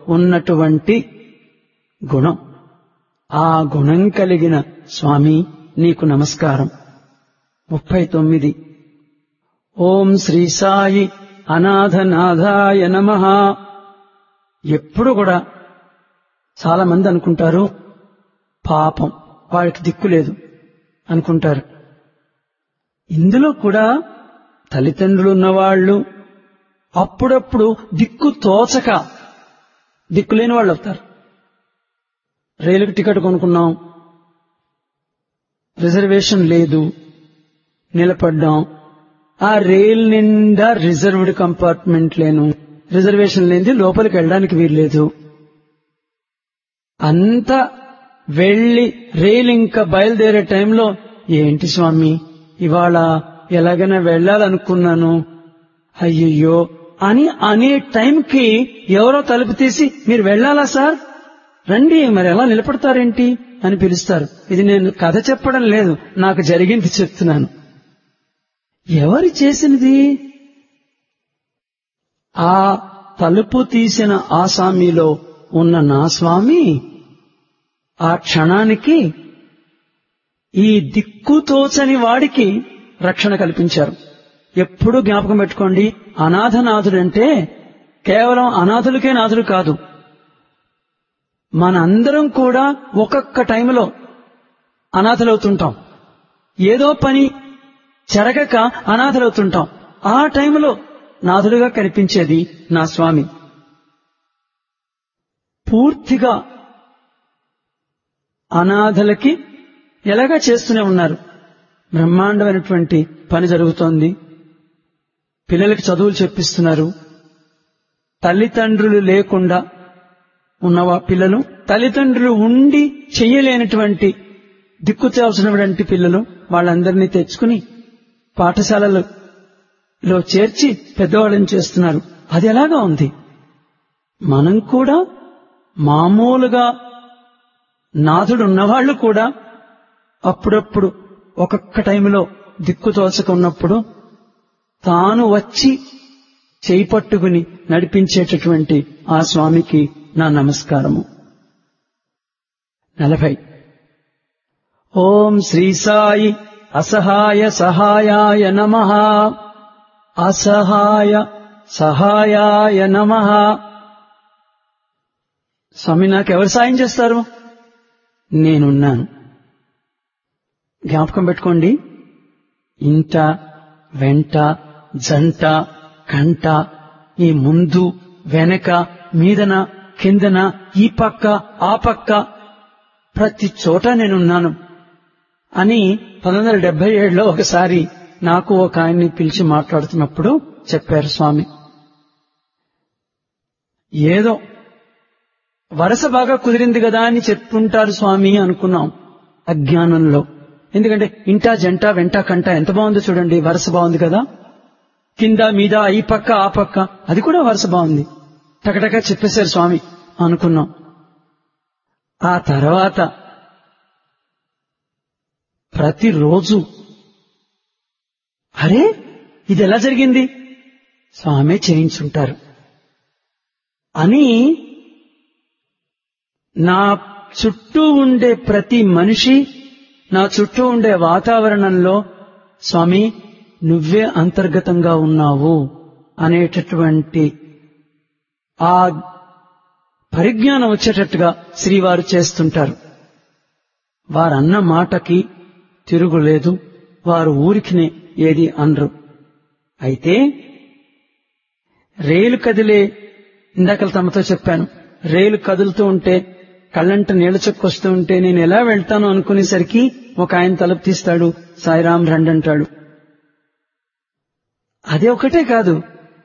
ఉన్నటువంటి గుణం ఆ గుణం కలిగిన స్వామి నీకు నమస్కారం ముప్పై తొమ్మిది ఓం శ్రీ సాయి అనాథనాథాయ నమ ఎప్పుడు కూడా చాలా మంది అనుకుంటారు పాపం వాడికి దిక్కు లేదు అనుకుంటారు ఇందులో కూడా తల్లిదండ్రులు ఉన్నవాళ్లు అప్పుడప్పుడు దిక్కు తోచక దిక్కులేని వాళ్ళు అవుతారు రైలుకి టికెట్ కొనుక్కున్నాం రిజర్వేషన్ లేదు నిలబడ్డాం ఆ రైల్ నిండా రిజర్వ్డ్ కంపార్ట్మెంట్ లేను రిజర్వేషన్ లేనిది లోపలికి వెళ్ళడానికి వీల్లేదు అంతా వెళ్లి రైలు ఇంకా బయలుదేరే టైంలో ఏంటి స్వామి ఇవాళ ఎలాగైనా వెళ్ళాలనుకున్నాను అయ్యయ్యో అని అనే టైంకి ఎవరో తలుపు తీసి మీరు వెళ్ళాలా సార్ రండి మరి ఎలా నిలబడతారేంటి అని పిలుస్తారు ఇది నేను కథ చెప్పడం లేదు నాకు జరిగింది చెప్తున్నాను ఎవరు చేసినది ఆ తలుపు తీసిన ఆసామిలో ఉన్న నా స్వామి ఆ క్షణానికి ఈ దిక్కు తోచని వాడికి రక్షణ కల్పించారు ఎప్పుడూ జ్ఞాపకం పెట్టుకోండి అనాథనాథుడంటే కేవలం అనాథులకే నాథుడు కాదు మనందరం కూడా ఒక్కొక్క టైంలో అనాథలవుతుంటాం ఏదో పని చెరగక అనాథలవుతుంటాం ఆ టైంలో నాథుడుగా కనిపించేది నా స్వామి పూర్తిగా అనాథలకి ఎలాగా చేస్తూనే ఉన్నారు బ్రహ్మాండమైనటువంటి పని జరుగుతోంది పిల్లలకి చదువులు చెప్పిస్తున్నారు తల్లిదండ్రులు లేకుండా ఉన్న పిల్లలు తల్లిదండ్రులు ఉండి చెయ్యలేనటువంటి దిక్కు చేయాల్సినటువంటి పిల్లలు వాళ్ళందరినీ తెచ్చుకుని పాఠశాలలలో చేర్చి పెద్దవాళ్ళని చేస్తున్నారు అది ఎలాగా ఉంది మనం కూడా మామూలుగా నాథుడు ఉన్నవాళ్లు కూడా అప్పుడప్పుడు ఒక్కొక్క టైంలో దిక్కు తోచకున్నప్పుడు తాను వచ్చి చేయి పట్టుకుని నడిపించేటటువంటి ఆ స్వామికి నా నమస్కారము నలభై ఓం శ్రీ సాయి అసహాయ సహాయాయ నమ అసహాయ సహాయాయ నమ స్వామి నాకెవరు సాయం చేస్తారు నేనున్నాను జ్ఞాపకం పెట్టుకోండి ఇంట వెంట జంట కంట ఈ ముందు వెనక మీదన కిందన ఈ పక్క ఆ పక్క ప్రతి చోట నేనున్నాను అని పంతొమ్మిది వందల డెబ్బై ఏడులో ఒకసారి నాకు ఒక ఆయన్ని పిలిచి మాట్లాడుతున్నప్పుడు చెప్పారు స్వామి ఏదో వరస బాగా కుదిరింది కదా అని చెప్పుంటారు స్వామి అనుకున్నాం అజ్ఞానంలో ఎందుకంటే ఇంటా జంట వెంట కంట ఎంత బాగుందో చూడండి వరస బాగుంది కదా కింద మీద ఈ పక్క ఆ పక్క అది కూడా వరుస బాగుంది టకటక చెప్పేశారు స్వామి అనుకున్నాం ఆ తర్వాత ప్రతిరోజు అరే ఇది ఎలా జరిగింది స్వామి చేయించుంటారు అని నా చుట్టూ ఉండే ప్రతి మనిషి నా చుట్టూ ఉండే వాతావరణంలో స్వామి నువ్వే అంతర్గతంగా ఉన్నావు అనేటటువంటి ఆ పరిజ్ఞానం వచ్చేటట్టుగా శ్రీవారు చేస్తుంటారు వారన్న మాటకి తిరుగులేదు వారు ఊరికినే ఏది అనరు అయితే రైలు కదిలే ఇందాక తమతో చెప్పాను రైలు కదులుతూ ఉంటే కళ్ళంట నీళ్ళ చొక్కొస్తూ ఉంటే నేను ఎలా వెళ్తాను అనుకునేసరికి ఒక ఆయన తలుపు తీస్తాడు సాయిరాం రండంటాడు అదే ఒకటే కాదు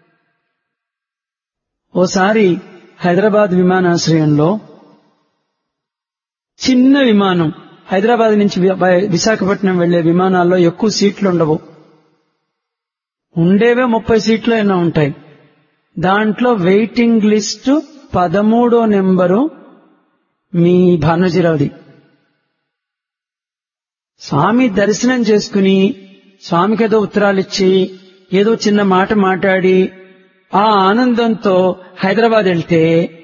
ఓసారి హైదరాబాద్ విమానాశ్రయంలో చిన్న విమానం హైదరాబాద్ నుంచి విశాఖపట్నం వెళ్లే విమానాల్లో ఎక్కువ సీట్లు ఉండవు ఉండేవే ముప్పై సీట్లు అయినా ఉంటాయి దాంట్లో వెయిటింగ్ లిస్టు పదమూడో నెంబరు మీ భానుజీరావుది స్వామి దర్శనం చేసుకుని స్వామికి ఏదో ఉత్తరాలు ఇచ్చి ఏదో చిన్న మాట మాట్లాడి ఆ ఆనందంతో హైదరాబాద్ వెళ్తే